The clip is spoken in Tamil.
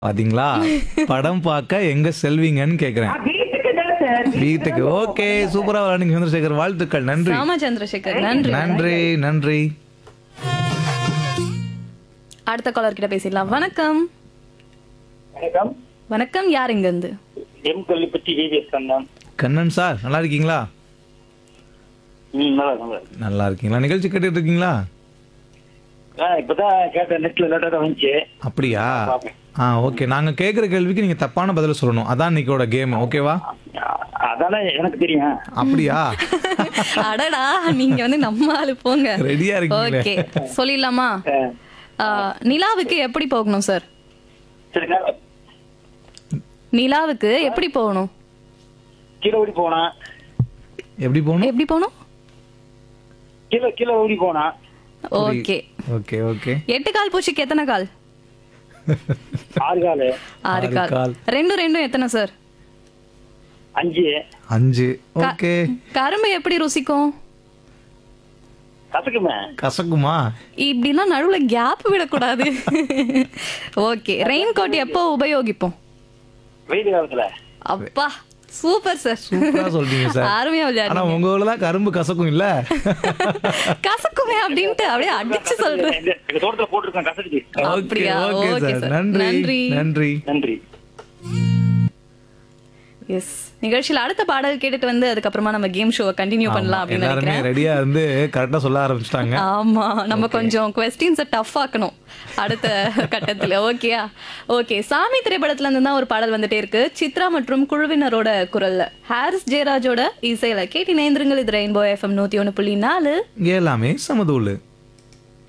பாத்தீங்களா படம் பார்க்க எங்க செல்வீங்கன்னு கேக்குறேன் வீட்டுக்கு தான் சார் வீட்டுக்கு ஓகே சூப்பரா விளையாடுங்க சந்திரசேகர் வாழ்த்துக்கள் நன்றி ராம சந்திரசேகர் நன்றி நன்றி நன்றி அடுத்த காலர் கிட்ட பேசிடலாம் வணக்கம் வணக்கம் வணக்கம் யார் இங்க இருந்து M Kollipatti VVS Kannan Kannan sir நல்லா இருக்கீங்களா ம் நல்லா இருக்கு, நல்லா இருக்கு. நல்லா இருக்கீங்களா நிகழ்ச்சி கேட்டுட்டு இருக்கீங்களா ஆ இப்பதான் கேட்டேன் நெட்ல லேட்டா தான் வந்துச்சு அப்படியா பாப்பேன். ஆ ஓகே நாங்க கேக்குற கேள்விக்கு நீங்க தப்பான பதில சொல்லணும் அதான் இன்னைக்கோட கேம் ஓகேவா அ- அதானே எனக்கு தெரியும் அப்படியா அடடா நீங்க வந்து நம்ம ஆளு போங்க ரெடியா இருக்கீங்களே ஓகே சொல்லிடலாமா ஆ, ஆ, நிலாவுக்கு எப்படி போகணும் சார் சரிங்க நிலாவுக்கு எப்படி போகணும் கீழே ஓடி போனா எப்படி போகணும் எப்படி போகணும் கீழே கீழே ஓடி போனா ஓகே ஓகே ஓகே எட்டு கால் பூச்சிக்கு எத்தனை கால் ஆறு காலு ஆறு ஆறு கால் கால். ரெண்டும் ரெண்டும் எத்தனை சார் அஞ்சு அஞ்சு ஓகே கரும்பு எப்படி ருசிக்கும் கசக்குமே கசக்குமா இப்படிலாம் நடுவுல கேப் விடக்கூடாது ஓகே ரெயின் கோட் எப்போ உபயோகிப்போம் வெயில் காலத்துல அப்பா சூப்பர் சார் சூப்பரா சொல்றீங்க சார் அருமையா ஆனா விளையாடுங்க உங்க ஊர்ல தான் கரும்பு கசக்கும் இல்ல கசக்குமே அப்படின்ட்டு அப்படியே அடிச்சு சொல்றேன் இந்த எங்க தோட்டத்துல போட்டிருக்கேன் கசக்குது அப்படியா? Okay okay sir sir. நன்றி நன்றி. நன்றி நன்றி எஸ் நிகழ்ச்சியில அடுத்த பாடல் கேட்டுட்டு வந்து அதுக்கப்புறமா நம்ம கேம் ஷோவை கண்டினியூ பண்ணலாம் அப்படின்னு எல்லாருமே நினைக்கிறேன் ரெடியா இருந்து கரெக்டா சொல்ல ஆரம்பிச்சிட்டாங்க ஆமா நம்ம கொஞ்சம் கொஸ்டின்ஸை டஃப் ஆக்கணும் அடுத்த கட்டத்துல ஓகேயா ஓகே சாமி திரைப்படத்துல இருந்து தான் ஒரு பாடல் வந்துட்டே இருக்கு சித்ரா மற்றும் குழுவினரோட குரல்ல ஹாரிஸ் ஜெயராஜோட இசையில கேட்டி நேந்திரங்கள் இது ரெயின்போ எஃப்எம் நூத்தி ஒண்ணு புள்ளி நாலு இங்க எல்லாமே சமதூளு